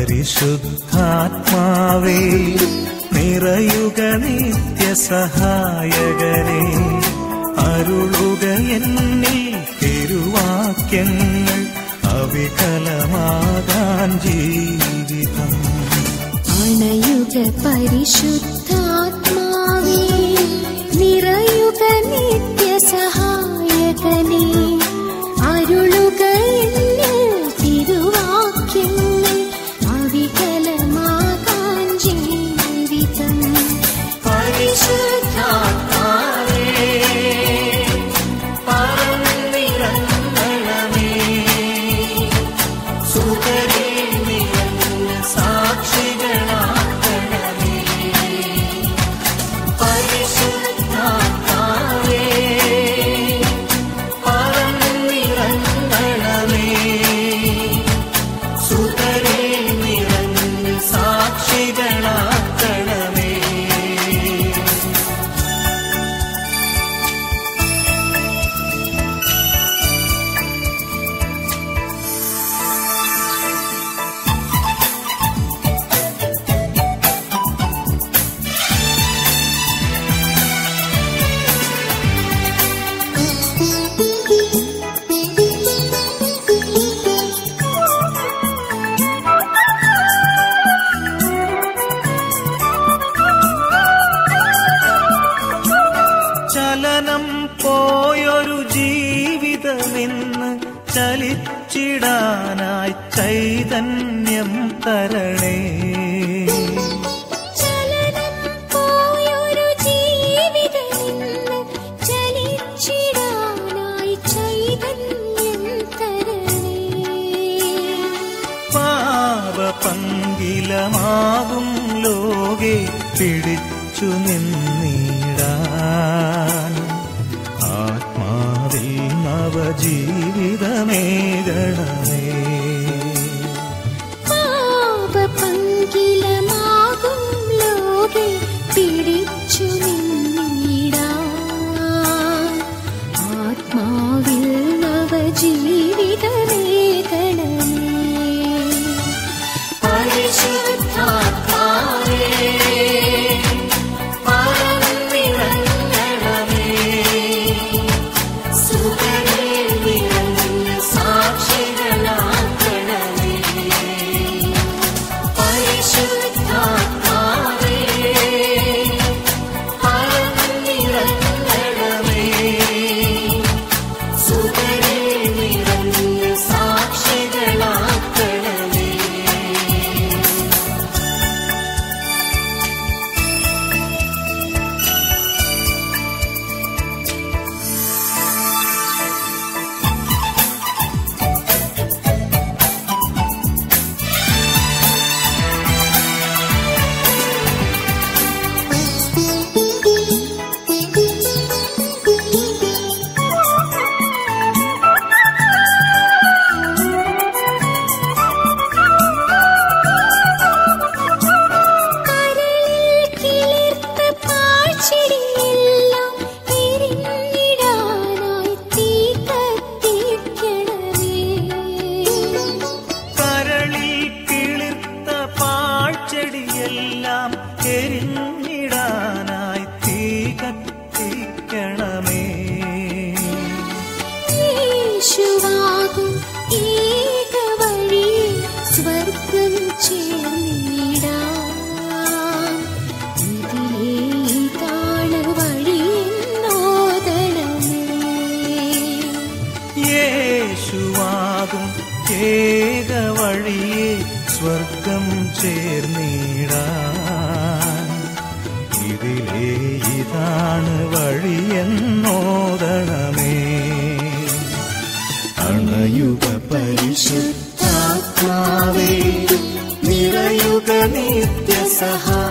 പരിശുദ്ധാത്മാവേ നിറയുക നിത്യസഹായകനെ അരുളുക എന്നിൽ തിരുവാക്യങ്ങൾ അവികലമാകാൻ ജീവിതം അണയുക പരിശുദ്ധാത്മാവേ നിറയുക നിത്യസഹായകനെ അരുളുക എന്നിൽ തിരുവാക്യങ്ങൾ അവികലമാകാൻ ജീവിതം പരിശുദ്ധാത്മാവേ പറന്നിറങ്ങണമേ സുതരേ നിറഞ്ഞ സാക്ഷികളാക്കണമേ പരിശുദ്ധാത്മാവേ പറന്നിറങ്ങണമേ സുതരേ നിറഞ്ഞ സാക്ഷികളാക്കണമേ ചലനം പോയൊരു ജീവിതമെന്ന് ചലിച്ചിടാനായി ചൈതന്യം തരണേ ചലനം പോയൊരു ജീവിതമിന്ന് ചലിച്ചിടാനായി ചൈതന്യം തരണേ പാപപങ്കിലമാകും ലോകെ പിടിച്ചു നിന്നിടാൻ ആത്മാവിൽ നവജീവിതമേകണമേ പാപപങ്കിലമാകും ലോകെ പിടിച്ചു നിന്നിടാൻ ആത്മാവിൽ നവജീവിതമേകണമേ പരിശുദ്ധാത്മാവേ പറന്നിറങ്ങണമേ സുതരേ നിറഞ്ഞ സാക്ഷികളാക്കണമേ പരിശുദ്ധാത്മാവേ പറന്നിറങ്ങണമേ സുതരേ നിറഞ്ഞ സാക്ഷികളാക്കണമേ കരളിൽ കിളിർത്ത പാഴ്ചെടിയെല്ലാം എരിഞ്ഞിടാനായി തീ കത്തിക്കണമേ കരളിൽ കിളിർത്ത പാഴ്ചെടിയെല്ലാം എരിഞ്ഞിടാനായി തീ കത്തിക്കണമേ യേശുവാകും ഏക വഴി സ്വർഗം ചേർന്നിടാൻ ഇതിലേ ഇതാണ് വഴിയെന്നോദണമേ യേശുവാകും ഏക വഴിയെ സ്വർഗം ചേർന്നിടാൻ ഇതിലേ ഇതാണ് വഴിയെന്നോദണമേ അണയുക പരിശുദ്ധാത്മാവേ നിറയുക നിത്യസഹായ